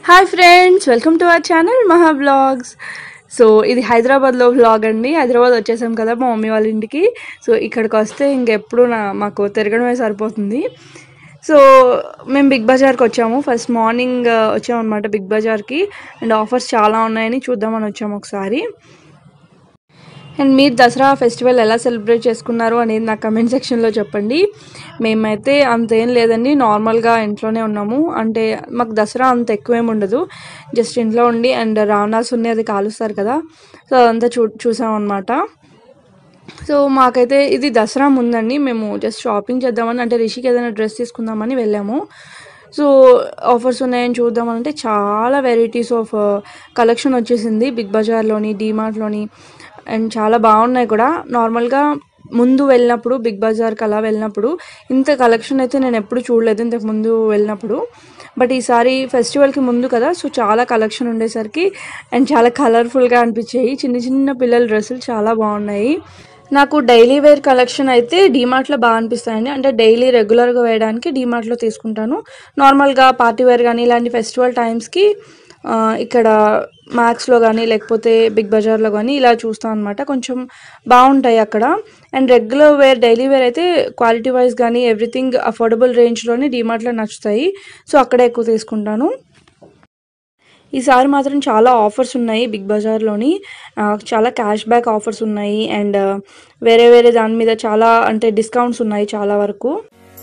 hi friends welcome to our channel Maha blogs so ఇది హైదరాబాద్లో vlog అండి హైదరాబాద్ వచ్చేసాం కదా మా మమ్మీ వాళ్ళ ఇంటికి సో ఇక్కడికి వస్తే ఇంకెప్పుడు నా మాకు తిరగడమే సరిపోతుంది సో మేము బిగ్ బజార్కి వచ్చాము ఫస్ట్ మార్నింగ్ వచ్చాము అనమాట బిగ్ బజార్కి అండ్ ఆఫర్స్ చాలా ఉన్నాయని చూద్దామని వచ్చాము ఒకసారి అండ్ మీరు దసరా ఫెస్టివల్ ఎలా సెలబ్రేట్ చేసుకున్నారు అనేది నా కమెంట్ సెక్షన్లో చెప్పండి మేమైతే అంత ఏం లేదండి నార్మల్గా ఇంట్లోనే ఉన్నాము అంటే మాకు దసరా అంత ఎక్కువేం ఉండదు జస్ట్ ఇంట్లో ఉండి అండ్ రావణాసుని అది కాలుస్తారు కదా సో అదంతా చూ చూసామన్నమాట సో మాకైతే ఇది దసరా ముందండి మేము జస్ట్ షాపింగ్ చేద్దామని అంటే రిషికి ఏదైనా డ్రెస్ తీసుకుందామని వెళ్ళాము సో ఆఫర్స్ ఉన్నాయని చూద్దామంటే చాలా వెరైటీస్ ఆఫ్ కలెక్షన్ వచ్చేసింది బిగ్ బజార్లోని డీమార్ట్లోని అండ్ చాలా బాగున్నాయి కూడా నార్మల్గా ముందు వెళ్ళినప్పుడు బిగ్ బజార్కి అలా వెళ్ళినప్పుడు ఇంత కలెక్షన్ అయితే నేను ఎప్పుడు చూడలేదు ఇంతకు ముందు వెళ్ళినప్పుడు బట్ ఈసారి ఫెస్టివల్కి ముందు కదా సో చాలా కలెక్షన్ ఉండేసరికి అండ్ చాలా కలర్ఫుల్గా అనిపించాయి చిన్న చిన్న పిల్లల డ్రెస్సులు చాలా బాగున్నాయి నాకు డైలీ వేర్ కలెక్షన్ అయితే డీమార్ట్లో బాగా అనిపిస్తాయండి అంటే డైలీ రెగ్యులర్గా వేయడానికి డీమార్ట్లో తీసుకుంటాను నార్మల్గా పార్టీ వేర్ కానీ ఇలాంటి ఫెస్టివల్ టైమ్స్కి ఆ, ఇక్కడ మ్యాక్స్లో కానీ లేకపోతే బిగ్ బజార్లో కానీ ఇలా చూస్తాను అనమాట కొంచెం బాగుంటాయి అక్కడ and regular wear daily wear అయితే క్వాలిటీ వైజ్ కానీ ఎవ్రీథింగ్ అఫోర్డబుల్ రేంజ్లోనే డీమార్ట్లో నచ్చుతాయి సో అక్కడే ఎక్కువ తీసుకుంటాను ఈసారి మాత్రం చాలా ఆఫర్స్ ఉన్నాయి బిగ్ బజార్లోని ఆ, చాలా క్యాష్ బ్యాక్ ఆఫర్స్ ఉన్నాయి అండ్ వేరే వేరే దాని మీద చాలా అంటే డిస్కౌంట్స్ ఉన్నాయి చాలా వరకు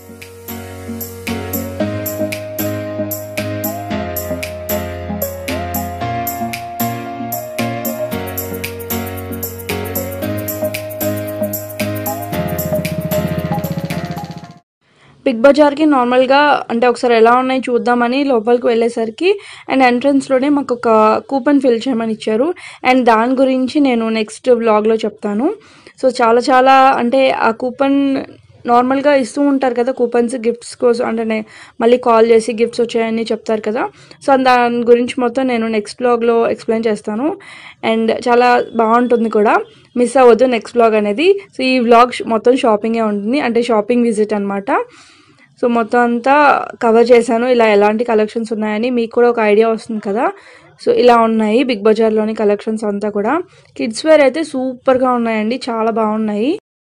బిగ్ బజార్కి నార్మల్గా అంటే ఒకసారి ఎలా ఉన్నాయి చూద్దామని లోపలికి వెళ్ళేసరికి అండ్ ఎంట్రన్స్లోనే మాకు ఒక కూపన్ ఫిల్ చేయమని ఇచ్చారు అండ్ దాని గురించి నేను నెక్స్ట్ వ్లాగ్లో చెప్తాను సో చాలా చాలా అంటే ఆ కూపన్ నార్మల్గా ఇస్తూ ఉంటారు కదా కూపన్స్ గిఫ్ట్స్ కోసం అంటే నే- మళ్ళీ కాల్ చేసి గిఫ్ట్స్ వచ్చాయని చెప్తారు కదా సో దాని గురించి మొత్తం నేను నెక్స్ట్ బ్లాగ్లో ఎక్స్ప్లెయిన్ చేస్తాను అండ్ చాలా బాగుంటుంది కూడా మిస్ అవ్వద్దు నెక్స్ట్ బ్లాగ్ అనేది సో ఈ వ్లాగ్ మొత్తం షాపింగే ఉంటుంది అంటే షాపింగ్ విజిట్ అనమాట సో మొత్తం అంతా కవర్ చేశాను ఇలా ఎలాంటి కలెక్షన్స్ ఉన్నాయని మీకు కూడా ఒక ఐడియా వస్తుంది కదా సో ఇలా ఉన్నాయి బిగ్ బజార్లోని కలెక్షన్స్ అంతా కూడా కిడ్స్ వేర్ అయితే సూపర్గా ఉన్నాయండి చాలా బాగున్నాయి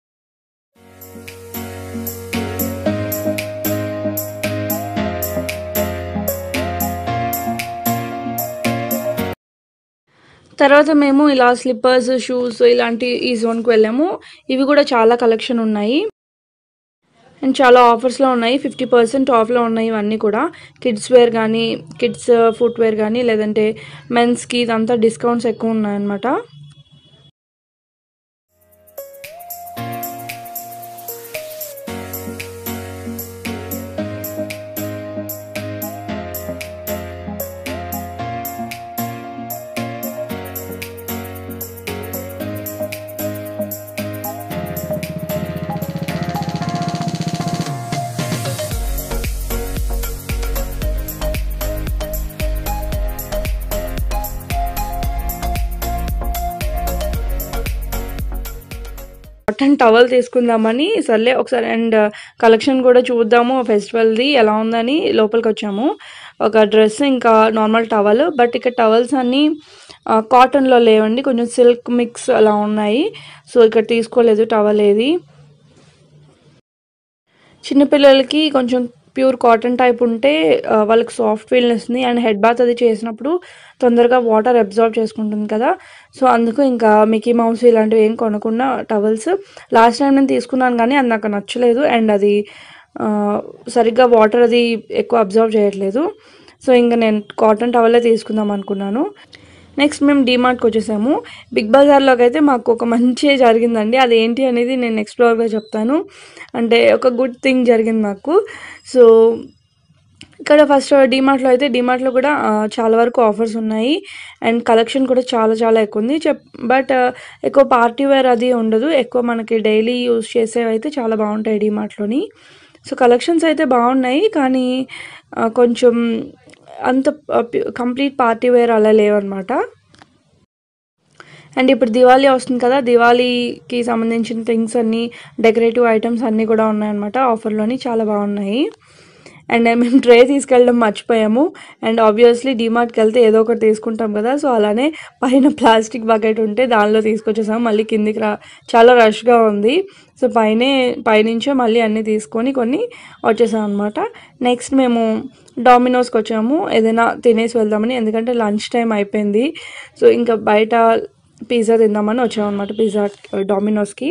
తర్వాత మేము ఇలా స్లిప్పర్స్ షూస్ ఇలాంటి ఈ జోన్కి వెళ్ళాము ఇవి కూడా చాలా కలెక్షన్ ఉన్నాయి అండ్ చాలా ఆఫర్స్లో ఉన్నాయి ఫిఫ్టీ పర్సెంట్ ఆఫ్లో ఉన్నాయి ఇవన్నీ కూడా కిడ్స్ వేర్ కానీ కిడ్స్ ఫుట్ వేర్ కానీ లేదంటే మెన్స్కి ఇదంతా డిస్కౌంట్స్ ఎక్కువ ఉన్నాయన్నమాట కాటన్ టవల్ తీసుకుందామని సర్లే ఒకసారి అండ్ కలెక్షన్ కూడా చూద్దాము ఫెస్టివల్ది ఎలా ఉందని లోపలికి వచ్చాము ఒక డ్రెస్ ఇంకా నార్మల్ టవల్ బట్ ఇక్కడ టవల్స్ అన్నీ ఆ, కాటన్లో లేవండి కొంచెం సిల్క్ మిక్స్ అలా ఉన్నాయి సో ఇక్కడ తీసుకోలేదు టవల్ ఏది చిన్నపిల్లలకి కొంచెం ప్యూర్ కాటన్ టైప్ ఉంటే ఆ, వాళ్ళకి సాఫ్ట్ ఫీల్ ఇస్తుంది అండ్ హెడ్ బాత్ అది చేసినప్పుడు తొందరగా వాటర్ అబ్జర్వ్ చేసుకుంటుంది కదా సో అందుకు ఇంకా మికీ మౌస్ ఇలాంటివి ఏం కొనకుండా టవల్స్ లాస్ట్ టైం నేను తీసుకున్నాను కానీ అది నాకు నచ్చలేదు అండ్ అది ఆ, సరిగ్గా వాటర్ అది ఎక్కువ అబ్జర్వ్ చేయట్లేదు సో ఇంకా నేను కాటన్ టవలే తీసుకుందాం అనుకున్నాను నెక్స్ట్ మేము డీమార్ట్కి వచ్చేసాము బిగ్ బజార్లోకి అయితే మాకు ఒక మంచి జరిగిందండి అది ఏంటి అనేది నేను నెక్స్ట్ బ్లాగ్లో చెప్తాను అంటే ఒక గుడ్ థింగ్ జరిగింది నాకు సో ఇక్కడ ఫస్ట్ డీమార్ట్లో అయితే డీమార్ట్లో కూడా ఆ, చాలా వరకు ఆఫర్స్ ఉన్నాయి అండ్ కలెక్షన్ కూడా చాలా చాలా ఎక్కువ ఉంది చెప్ బట్ ఎక్కువ పార్టీ వేర్ అది ఉండదు ఎక్కువ మనకి డైలీ యూస్ చేసేవి అయితే చాలా బాగుంటాయి డీమార్ట్లోని సో కలెక్షన్స్ అయితే బాగున్నాయి కానీ ఆ, కొంచెం అంత కంప్లీట్ పార్టీ వేర్ అలా లేవన్నమాట అండ్ ఇప్పుడు దివాళీ వస్తుంది కదా దివాళీకి సంబంధించిన థింగ్స్ అన్నీ డెకరేటివ్ ఐటమ్స్ అన్నీ కూడా ఉన్నాయన్నమాట ఆఫర్లోని చాలా బాగున్నాయి అండ్ మేము ట్రే తీసుకెళ్ళడం మర్చిపోయాము అండ్ ఆబ్వియస్లీ డిమార్ట్కి వెళ్తే ఏదో ఒకటి తీసుకుంటాం కదా సో అలానే పైన ప్లాస్టిక్ బకెట్ ఉంటే దానిలో తీసుకొచ్చేసాం మళ్ళీ కిందికి రా చాలా రష్గా ఉంది సో పైనే పైనుంచే మళ్ళీ అన్నీ తీసుకొని కొన్ని వచ్చేసాం అనమాట నెక్స్ట్ మేము డామినోస్కి వచ్చాము ఏదైనా తినేసి వెళ్దామని ఎందుకంటే లంచ్ టైం అయిపోయింది సో ఇంకా బయట పిజ్జా తిందామని వచ్చాము అనమాట పిజ్జా డామినోస్కి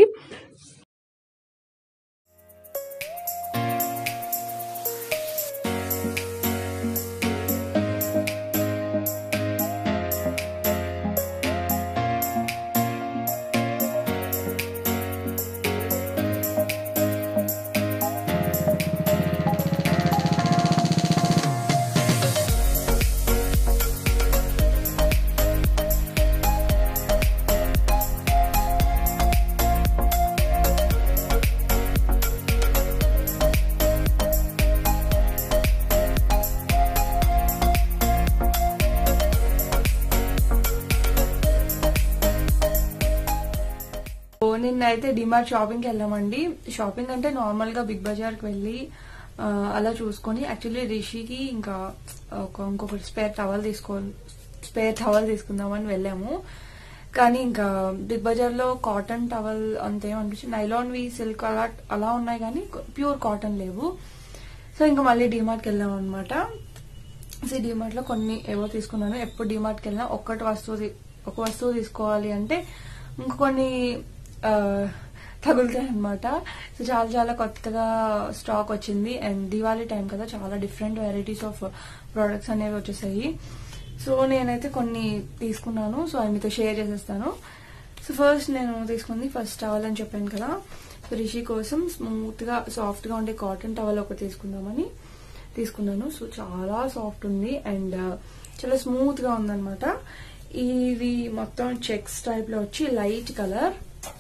సో నిన్నైతే డిమార్ట్ షాపింగ్కి వెళ్ళామండి షాపింగ్ అంటే నార్మల్ గా బిగ్ బజార్కి వెళ్ళి ఆ, అలా చూసుకొని యాక్చువల్లీ రిషికి ఇంకా ఒక ఇంకొకటి స్పేర్ టవల్ తీసుకో స్పేర్ టవల్ తీసుకుందామని వెళ్ళాము కానీ ఇంకా బిగ్ బజార్ లో కాటన్ టవల్ అంతేం అనిపించింది నైలాన్ వి సిల్క్ అలా అలా ఉన్నాయి కానీ ప్యూర్ కాటన్ లేవు సో ఇంకా మళ్ళీ డిమార్ట్కి వెళ్ళాం అనమాట సో డిమార్ట్ లో కొన్ని ఏవో తీసుకున్నాను ఎప్పుడు డిమార్ట్కి వెళ్ళినా ఒక్కటి వస్తువు తీ- ఒక వస్తువు తీసుకోవాలి అంటే ఇంకొన్ని ఆ, తగులుతాయి అనమాట సో చాలా చాలా కొత్తగా స్టాక్ వచ్చింది అండ్ దివాళీ టైం కదా చాలా డిఫరెంట్ వెరైటీస్ ఆఫ్ ప్రోడక్ట్స్ అనేవి వచ్చేసాయి సో నేనైతే కొన్ని తీసుకున్నాను సో అవి మీతో షేర్ చేసేస్తాను సో ఫస్ట్ నేను తీసుకుంది ఫస్ట్ టవల్ అని చెప్పాను కదా సో రిషి కోసం స్మూత్ గా సాఫ్ట్ గా ఉండే కాటన్ టవల్ ఒకటి తీసుకుందామని తీసుకున్నాను సో చాలా సాఫ్ట్ ఉంది అండ్ చాలా స్మూత్ గా ఉందన్నమాట ఇది మొత్తం చెక్స్ టైప్ లో వచ్చి లైట్ కలర్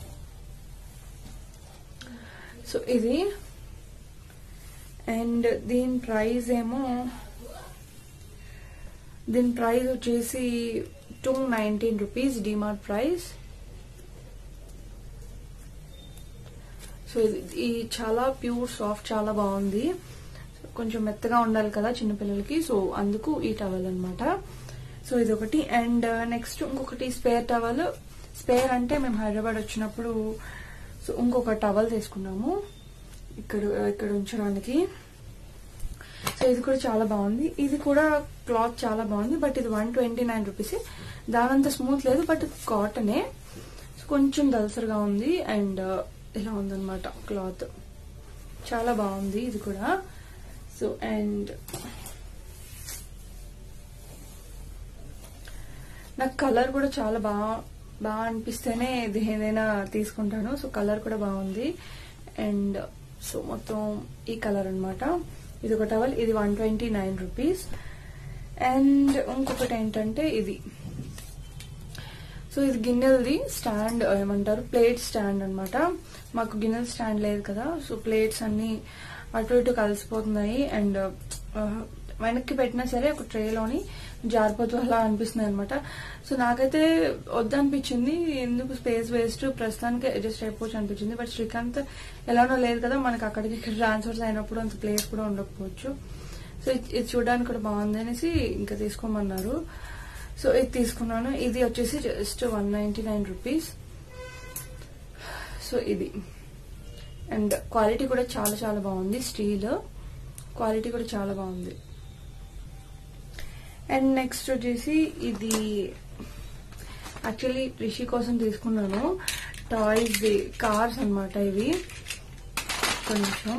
సో ఇది అండ్ దీని ప్రైస్ ఏమో దీని ప్రైస్ వచ్చేసి two nineteen rupees DMart price so ఇది ఈ చాలా ప్యూర్ సాఫ్ట్ చాలా బాగుంది కొంచెం మెత్తగా ఉండాలి కదా చిన్నపిల్లలకి సో అందుకు ఈ టవల్ అన్నమాట సో ఇది ఒకటి అండ్ నెక్స్ట్ ఇంకొకటి స్పేర్ టవల్ స్పేర్ అంటే మేము హైదరాబాద్ వచ్చినప్పుడు సో ఇంకొక టవల్ తీసుకున్నాము ఇక్కడ ఇక్కడ ఉంచడానికి సో ఇది కూడా చాలా బాగుంది ఇది కూడా క్లాత్ చాలా బాగుంది బట్ ఇది వన్ ట్వంటీ నైన్ రూపీస్ దానంత స్మూత్ లేదు బట్ కాటనే సో కొంచెం దల్సర్గా ఉంది అండ్ ఇలా ఉందన్నమాట క్లాత్ చాలా బాగుంది ఇది కూడా సో అండ్ నాకు కలర్ కూడా చాలా బాగా బాగా అనిపిస్తేనే ఇది ఏదైనా తీసుకుంటాను సో కలర్ కూడా బాగుంది అండ్ సో మొత్తం ఈ కలర్ అన్నమాట ఇది ఒక టవల్ ఇది one twenty nine rupees and ఇంకొకటి ఏంటంటే ఇది సో ఇది గిన్నెలది స్టాండ్ ఏమంటారు ప్లేట్ స్టాండ్ అన్నమాట మాకు గిన్నెల స్టాండ్ లేదు కదా సో ప్లేట్స్ అన్ని అటు ఇటు కలిసిపోతున్నాయి అండ్ వెనక్కి పెట్టినా సరే ఒక ట్రేలోని జారిపోతూ అలా అనిపిస్తుంది అనమాట సో నాకైతే వద్దనిపించింది ఎందుకు స్పేస్ వేస్ట్ ప్రస్తుతానికి అడ్జస్ట్ అయిపోవచ్చు అనిపించింది బట్ శ్రీకాంత్ ఎలానో లేదు కదా మనకి అక్కడికి ఇక్కడ ట్రాన్స్ఫర్స్ అయినప్పుడు అంత ప్లేస్ కూడా ఉండకపోవచ్చు సో ఇది ఇది చూడడానికి కూడా బాగుంది అనేసి ఇంకా తీసుకోమన్నారు సో ఇది తీసుకున్నాను ఇది వచ్చేసి just one ninety nine rupees so ఇది అండ్ క్వాలిటీ కూడా చాలా చాలా బాగుంది స్టీల్ క్వాలిటీ కూడా చాలా బాగుంది అండ్ నెక్స్ట్ వచ్చేసి ఇది యాక్చువల్లీ రిషి కోసం తీసుకున్నాను టాయ్స్ కార్స్ అన్నమాట ఇవి కొంచెం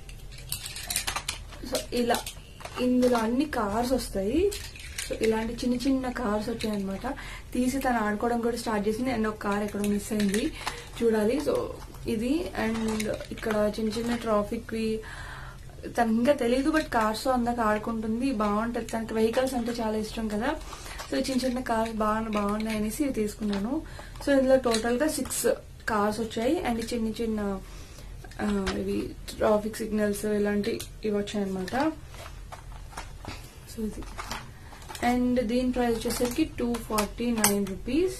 సో ఇలా ఇందులో అన్ని కార్స్ వస్తాయి సో ఇలాంటి చిన్న చిన్న కార్స్ వచ్చాయి అనమాట తీసి తను ఆడుకోవడం కూడా స్టార్ట్ చేసింది అండ్ ఒక కార్ ఎక్కడో మిస్ అయింది చూడాలి సో ఇది అండ్ ఇక్కడ చిన్న చిన్న ట్రాఫిక్ వి తనకి ఇంకా తెలియదు బట్ కార్స్ తో అందాక ఆడుకుంటుంది బాగుంటది తనకి వెహికల్స్ అంటే చాలా ఇష్టం కదా సో చిన్న చిన్న కార్స్ బాగా బాగున్నాయి అనేసి ఇవి తీసుకున్నాను సో ఇందులో టోటల్ గా సిక్స్ కార్స్ వచ్చాయి అండ్ చిన్న చిన్న ఆ, ఇవి ట్రాఫిక్ సిగ్నల్స్ ఇలాంటి ఇవి వచ్చాయి అనమాట సో ఇది అండ్ దీని ప్రైస్ వచ్చేసరికి two forty nine rupees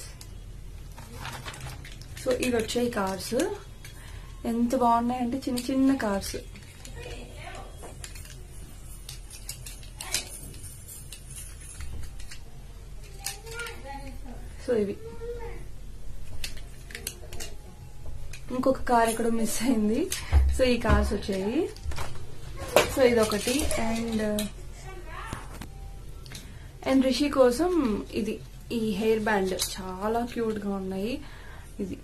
so ఇవి వచ్చాయి కార్స్ ఎంత బాగున్నాయంటే చిన్న చిన్న కార్స్ సో ఇవి ఇంకొక కార్ ఎక్కడో మిస్ అయింది సో ఈ కార్స్ వచ్చాయి సో ఇదొకటి అండ్ అండ్ రిషి కోసం ఇది ఈ హెయిర్ బ్యాండ్ చాలా క్యూట్ గా ఉన్నాయి ఇది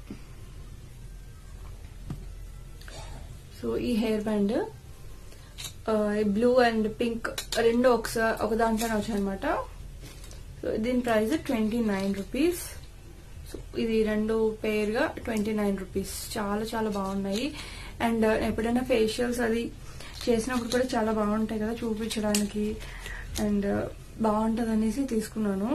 సో ఈ hair band blue and pink రెండు ఒకసారి ఒక దాంట్లోనే వచ్చాయన్నమాట సో దీని price twenty nine rupees so ఇది రెండు పేరుగా ట్వంటీ నైన్ రూపీస్ చాలా చాలా బాగున్నాయి అండ్ ఎప్పుడైనా ఫేషియల్స్ అది చేసినప్పుడు కూడా చాలా బాగుంటాయి కదా చూపించడానికి అండ్ బాగుంటుంది అనేసి తీసుకున్నాను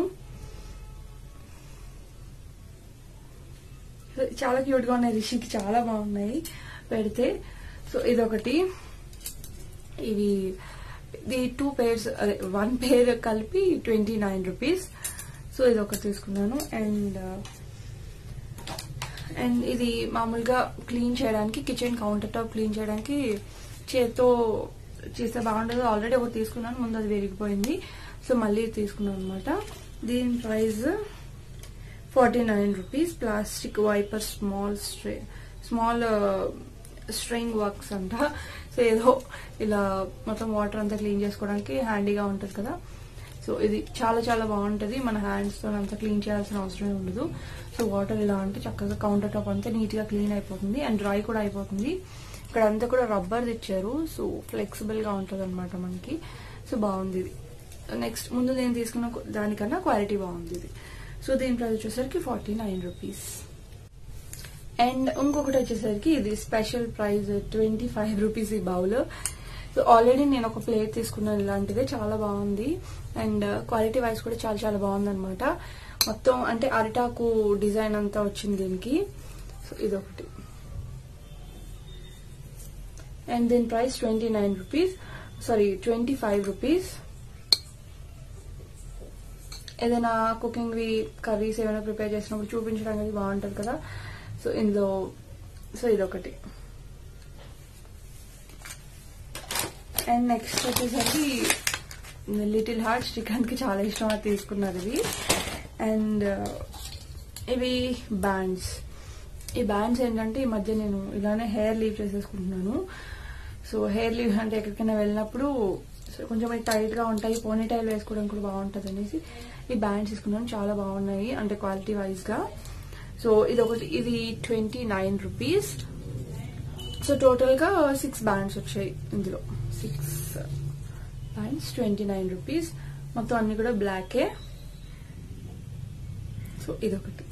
చాలా క్యూట్ గా ఉన్నాయి రిషికి చాలా బాగున్నాయి పెడితే సో ఇదొకటి ఇవి ఇది టూ పేర్స్ అదే వన్ పేర్ కలిపి ట్వంటీ నైన్ రూపీస్ సో ఇది ఒకటి తీసుకున్నాను అండ్ అండ్ ఇది మామూలుగా క్లీన్ చేయడానికి కిచెన్ కౌంటర్ టాప్ క్లీన్ చేయడానికి చేత్తో చేస్తే బాగుంటుంది ఆల్రెడీ ఒకటి తీసుకున్నాను ముందు అది విరిగిపోయింది సో మళ్ళీ తీసుకున్నాను అనమాట దీని price forty nine rupees plastic wiper small stray small string works అంట సో ఏదో ఇలా మొత్తం వాటర్ అంతా క్లీన్ చేసుకోవడానికి హ్యాండీగా ఉంటుంది కదా సో ఇది చాలా చాలా బాగుంటుంది మన హ్యాండ్స్ తో అంతా క్లీన్ చేయాల్సిన అవసరమే ఉండదు సో వాటర్ ఇలా అంటే చక్కగా కౌంటర్ టాప్ అంతా నీట్ గా క్లీన్ అయిపోతుంది అండ్ డ్రై కూడా అయిపోతుంది ఇక్కడ అంతా కూడా రబ్బర్ ఇచ్చారు సో ఫ్లెక్సిబుల్ గా ఉంటుంది అనమాట మనకి సో బాగుంది ఇది నెక్స్ట్ ముందు నేను తీసుకున్న దానికన్నా క్వాలిటీ బాగుంది ఇది సో దీని ప్రైస్ వచ్చేసరికి ఫార్టీ నైన్ రూపీస్ అండ్ ఇంకొకటి వచ్చేసరికి ఇది special price twenty five rupees ఈ బౌల్ సో ఆల్రెడీ నేను ఒక ప్లేట్ తీసుకున్నాను ఇలాంటిదే చాలా బాగుంది అండ్ క్వాలిటీ వైజ్ కూడా చాలా చాలా బాగుంది అనమాట మొత్తం అంటే అరిటాకు డిజైన్ అంతా వచ్చింది దీనికి సో ఇదొకటి అండ్ దీని price twenty nine rupees sorry twenty five rupees ఏదైనా కుకింగ్ వి కర్రీస్ ఏమైనా ప్రిపేర్ చేసినప్పుడు చూపించడానికి బాగుంటుంది కదా సో ఇందులో సో ఇదొకటి అండ్ నెక్స్ట్ వచ్చేసరికి లిటిల్ హార్ట్ శ్రీకాంత్ కి చాలా ఇష్టం అది తీసుకున్నారు ఇవి అండ్ ఇవి బ్యాండ్స్ ఈ బ్యాండ్స్ ఏంటంటే ఈ మధ్య నేను ఇలానే హెయిర్ లీవ్ చేసేసుకుంటున్నాను సో హెయిర్ లీవ్ అంటే ఎక్కడికైనా వెళ్ళినప్పుడు సో కొంచెం టైట్ గా ఉంటాయి పోనీ టైల్ వేసుకోవడం కూడా బాగుంటుంది అనేసి ఈ బ్యాండ్స్ తీసుకున్నాను చాలా బాగున్నాయి అంటే క్వాలిటీ వైజ్ గా సో ఇది ఒకటి ఇది twenty nine rupees so total గా సిక్స్ బ్యాండ్స్ వచ్చాయి ఇందులో six bands twenty nine rupees మొత్తం అన్ని కూడా బ్లాకే సో ఇదొకటి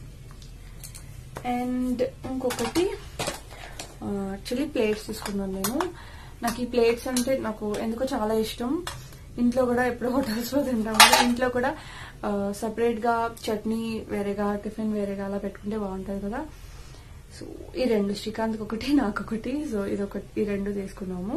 అండ్ ఇంకొకటి యాక్చువల్లీ ప్లేట్స్ తీసుకున్నాను నేను నాకు ఈ ప్లేట్స్ అంటే నాకు ఎందుకో చాలా ఇష్టం ఇంట్లో కూడా ఎప్పుడు హోటల్స్ లో తింటాం కదా ఇంట్లో కూడా సపరేట్ గా చట్నీ వేరేగా టిఫిన్ వేరేగా అలా పెట్టుకుంటే బాగుంటది కదా సో ఈ రెండు శ్రీకాంత్ ఒకటి నాకు ఒకటి సో ఇది ఒకటి ఈ రెండు తీసుకున్నాము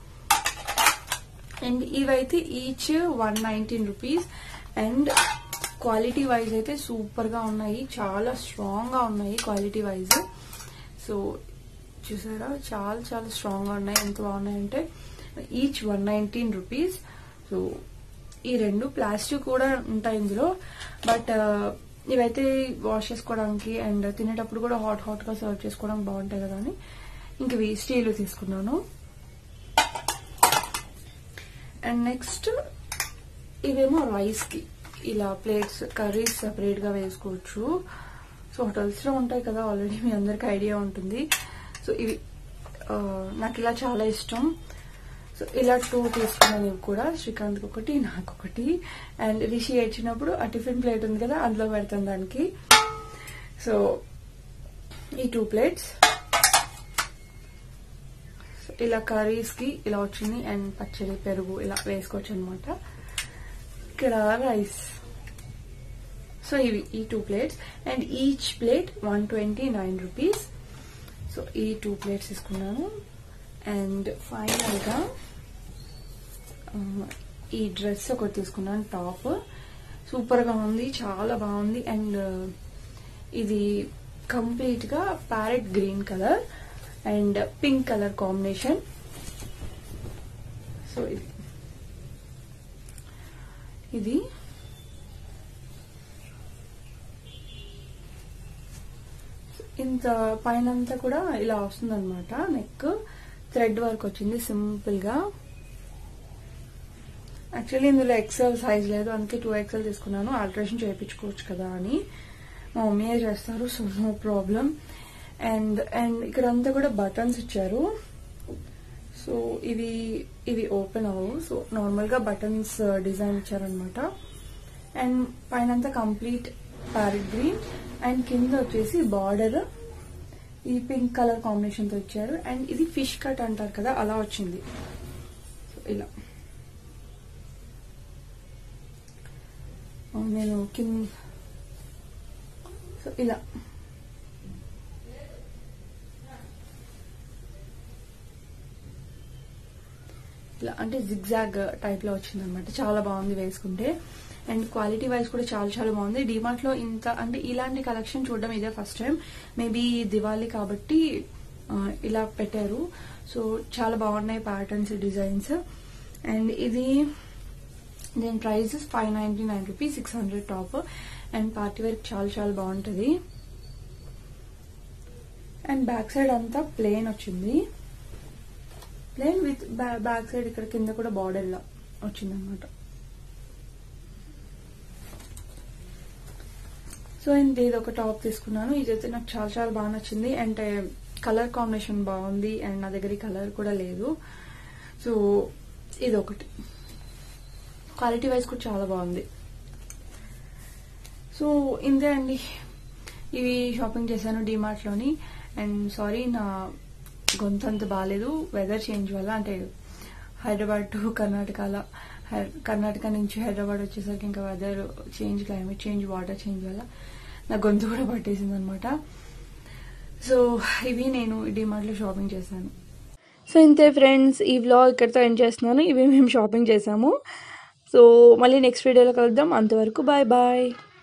అండ్ ఇవైతే each one nineteen rupees and quality wise అయితే సూపర్ గా ఉన్నాయి చాలా స్ట్రాంగ్ గా ఉన్నాయి క్వాలిటీ వైజ్ సో చూసారా చాలా చాలా స్ట్రాంగ్ గా ఉన్నాయి ఎంత బాగున్నాయంటే each one nineteen rupees so ఈ రెండు ప్లాస్టిక్ కూడా ఉంటాయి ఇందులో బట్ ఇవైతే వాష్ చేసుకోవడానికి అండ్ తినేటప్పుడు కూడా హాట్ హాట్ గా సర్వ్ చేసుకోవడానికి బాగుంటాయి కదా అని ఇంక ఇవి స్టీల్ తీసుకున్నాను అండ్ నెక్స్ట్ ఇవేమో రైస్ కి ఇలా ప్లేట్స్ కర్రీస్ సపరేట్ గా వేసుకోవచ్చు సో హోటల్స్ లో ఉంటాయి కదా ఆల్రెడీ మీ అందరికి ఐడియా ఉంటుంది సో ఇవి నాకు ఇలా చాలా ఇష్టం సో ఇలా టూ తీసుకున్నాను ఇవి కూడా శ్రీకాంత్ ఒకటి నాకు ఒకటి అండ్ రిషి ఏడ్చినప్పుడు ఆ టిఫిన్ ప్లేట్ ఉంది కదా అందులో పెడతాను దానికి సో ఈ టూ ప్లేట్స్ ఇలా కర్రీస్ కి ఇలా వచ్చింది అండ్ పచ్చడి పెరుగు ఇలా వేసుకోవచ్చు అనమాట ఇక్కడ రైస్ సో ఇవి ఈ two plates and each plate one twenty nine rupees so ఈ టూ ప్లేట్స్ తీసుకున్నాను అండ్ ఫైనల్ గా ఈ డ్రెస్ ఒకటి తీసుకున్నాను టాప్ సూపర్ గా ఉంది చాలా బాగుంది అండ్ ఇది కంప్లీట్ గా parrot green colour and pink colour combination so ఇది ఇది ఇంత పైన అంతా కూడా ఇలా వస్తుంది అనమాట నెక్ థ్రెడ్ వర్క్ వచ్చింది సింపుల్ గా యాక్చువల్లీ ఇందులో ఎక్సెల్ సైజ్ లేదు అందుకే టూ ఎక్సెల్ తీసుకున్నాను ఆల్టరేషన్ చేయించుకోవచ్చు కదా అని మా మమ్మీయే చేస్తారు so no problem and and ఇక్కడంతా కూడా బటన్స్ ఇచ్చారు సో ఇవి ఇవి ఓపెన్ అవ్వవు సో నార్మల్ గా బటన్స్ డిజైన్ ఇచ్చారనమాట అండ్ పైన అంతా కంప్లీట్ ప్యారెట్ గ్రీన్ అండ్ కింద వచ్చేసి బార్డర్ ఈ పింక్ కలర్ కాంబినేషన్ తో ఇచ్చారు అండ్ ఇది ఫిష్ కట్ అంటారు కదా అలా వచ్చింది సో ఇలా ఆ, నేను కింద సో ఇలా ఇలా అంటే జిగ్జాగ్ టైప్ లో వచ్చింది అనమాట చాలా బాగుంది వేసుకుంటే అండ్ క్వాలిటీ వైజ్ కూడా చాలా చాలా బాగుంది డిమార్ట్ లో ఇంత అంటే ఇలాంటి కలెక్షన్ చూడడం ఇదే ఫస్ట్ టైం మేబీ దివాళీ కాబట్టి ఆ, ఇలా పెట్టారు సో చాలా బాగున్నాయి ప్యాటర్న్స్ డిజైన్స్ అండ్ ఇది దీని price five ninety nine rupees six hundred top and party wear చాలా చాలా బాగుంటుంది అండ్ బ్యాక్ సైడ్ అంతా ప్లేన్ వచ్చింది ప్లేన్ విత్ బ్యాక్ సైడ్ ఇక్కడ కింద కూడా బార్డర్ లా వచ్చింది అనమాట సో ఇంత ఇది ఒక టాప్ తీసుకున్నాను ఇదైతే నాకు చాలా చాలా బాగా నచ్చింది అండ్ కలర్ కాంబినేషన్ బాగుంది అండ్ నా దగ్గర కలర్ కూడా లేదు సో ఇది ఒకటి క్వాలిటీ వైజ్ కూడా చాలా బాగుంది సో ఇంతే అండి ఇవి షాపింగ్ చేశాను డిమార్ట్ లోని అండ్ సారీ నా గొంతు అంత బాగాలేదు వెదర్ చేంజ్ వల్ల అంటే హైదరాబాద్ టు కర్ణాటకలో హై- కర్ణాటక నుంచి హైదరాబాద్ వచ్చేసరికి ఇంకా weather change climate change water change వల్ల నా గొంతు కూడా పట్టేసింది అనమాట సో ఇవి నేను డిమార్ట్ లో షాపింగ్ చేశాను సో ఇంతే ఫ్రెండ్స్ ఈ వ్లాగ్ ఇక్కడితో ఎండ్ చేస్తున్నాను ఇవి మేము షాపింగ్ చేసాము సో మళ్ళీ నెక్స్ట్ వీడియోలో కలుద్దాం అంతవరకు బాయ్ బాయ్